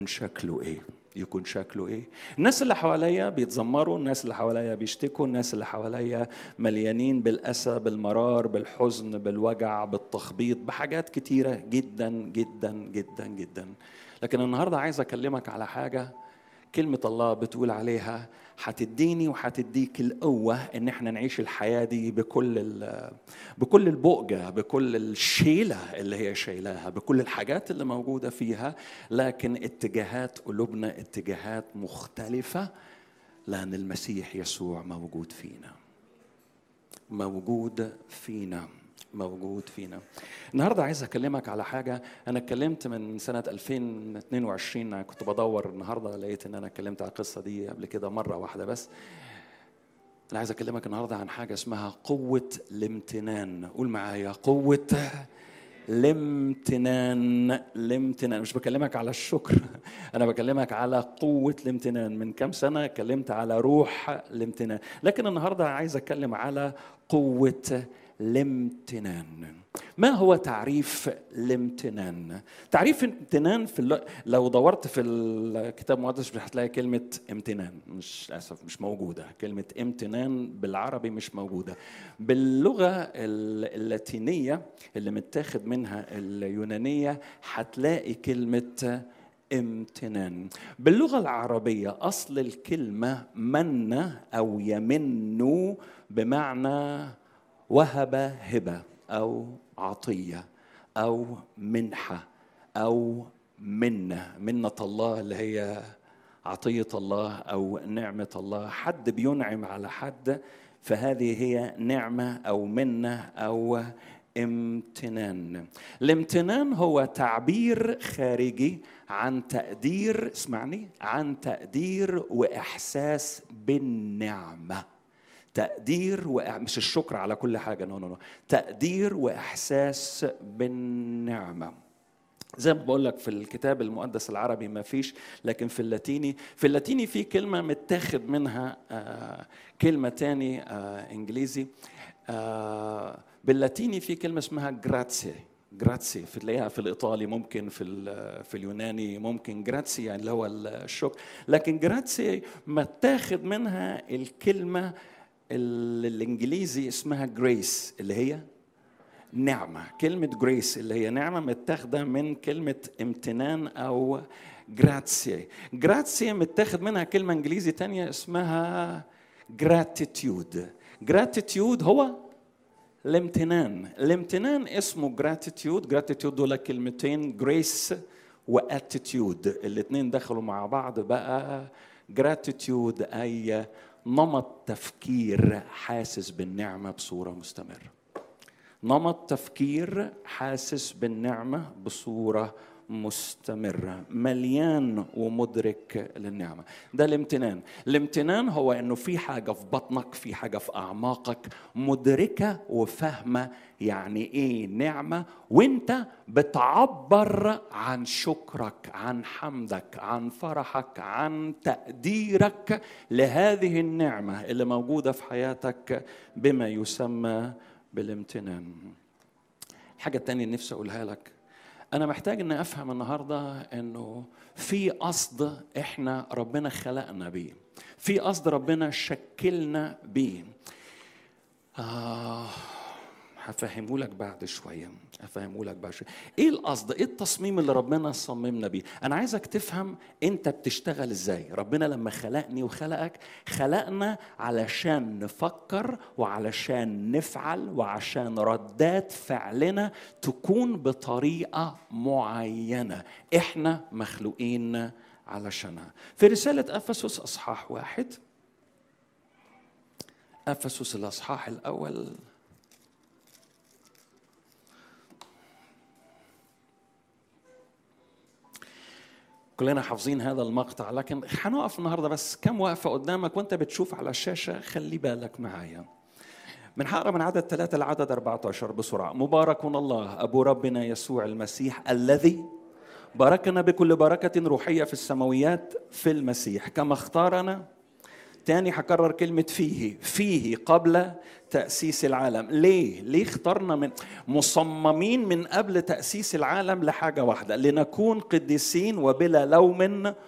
شكله ايه يكون شكله ايه الناس اللي حواليا بيتذمروا الناس اللي حواليا بيشتكوا الناس اللي حواليا مليانين بالاسى بالمرار بالحزن بالوجع بالتخبيط بحاجات كتيره جدا جدا جدا جدا لكن النهارده عايز اكلمك على حاجه كلمه الله بتقول عليها هتديني وهتديك القوة إن إحنا نعيش الحياة دي بكل بكل البؤجة بكل الشيلة اللي هي شايلاها بكل الحاجات اللي موجودة فيها لكن اتجاهات قلوبنا اتجاهات مختلفة لأن المسيح يسوع موجود فينا موجود فينا موجود فينا النهارده عايز اكلمك على حاجه انا اتكلمت من سنه 2022 انا كنت بدور النهارده لقيت ان انا اتكلمت على القصه دي قبل كده مره واحده بس انا عايز اكلمك النهارده عن حاجه اسمها قوه الامتنان قول معايا قوه الامتنان الامتنان مش بكلمك على الشكر انا بكلمك على قوه الامتنان من كام سنه اتكلمت على روح الامتنان لكن النهارده عايز اتكلم على قوه الامتنان ما هو تعريف الامتنان تعريف الامتنان في اللو... لو دورت في الكتاب المقدس مش هتلاقي كلمة امتنان مش أسف مش موجودة كلمة امتنان بالعربي مش موجودة باللغة اللاتينية اللي متاخد منها اليونانية هتلاقي كلمة امتنان باللغة العربية أصل الكلمة من أو يمن بمعنى وهب هبه او عطيه او منحه او منه منه الله اللي هي عطيه الله او نعمه الله حد بينعم على حد فهذه هي نعمه او منه او امتنان الامتنان هو تعبير خارجي عن تقدير اسمعني عن تقدير واحساس بالنعمه تقدير و... مش الشكر على كل حاجه نو نو نو تقدير واحساس بالنعمه زي ما بقول لك في الكتاب المقدس العربي ما فيش لكن في اللاتيني في اللاتيني في كلمه متاخد منها آه كلمه تاني آه انجليزي آه باللاتيني في كلمه اسمها جراتسي جراتسي في تلاقيها في الايطالي ممكن في في اليوناني ممكن جراتسي يعني اللي هو الشكر لكن جراتسي متاخد منها الكلمه الانجليزي اسمها جريس اللي هي نعمة كلمة جريس اللي هي نعمة متاخدة من كلمة امتنان أو جراتسي جراتسي متاخد منها كلمة انجليزي تانية اسمها جراتيتيود جراتيتيود هو الامتنان الامتنان اسمه جراتيتيود جراتيتيود دول كلمتين جريس واتيتيود الاثنين دخلوا مع بعض بقى جراتيتيود اي نمط تفكير حاسس بالنعمه بصوره مستمره نمط تفكير حاسس بالنعمه بصوره مستمرة مليان ومدرك للنعمة ده الامتنان الامتنان هو انه في حاجة في بطنك في حاجة في اعماقك مدركة وفاهمة يعني ايه نعمة وانت بتعبر عن شكرك عن حمدك عن فرحك عن تقديرك لهذه النعمة اللي موجودة في حياتك بما يسمى بالامتنان الحاجة التانية اللي نفسي أقولها لك أنا محتاج إن أفهم النهاردة إنه في قصد إحنا ربنا خلقنا بيه في قصد ربنا شكلنا بيه آه هفهمه لك بعد شويه هفهمه لك بعد شويه ايه القصد ايه التصميم اللي ربنا صممنا بيه انا عايزك تفهم انت بتشتغل ازاي ربنا لما خلقني وخلقك خلقنا علشان نفكر وعلشان نفعل وعشان ردات فعلنا تكون بطريقه معينه احنا مخلوقين علشانها في رساله افسس اصحاح واحد افسس الاصحاح الاول كلنا حافظين هذا المقطع لكن هنقف النهارده بس كم وقفه قدامك وانت بتشوف على الشاشه خلي بالك معايا من هقرا من عدد ثلاثة لعدد 14 بسرعة مبارك الله أبو ربنا يسوع المسيح الذي باركنا بكل بركة روحية في السماويات في المسيح كما اختارنا تاني هكرر كلمة فيه فيه قبل تأسيس العالم ليه؟ ليه اخترنا من مصممين من قبل تأسيس العالم لحاجة واحدة لنكون قديسين وبلا لوم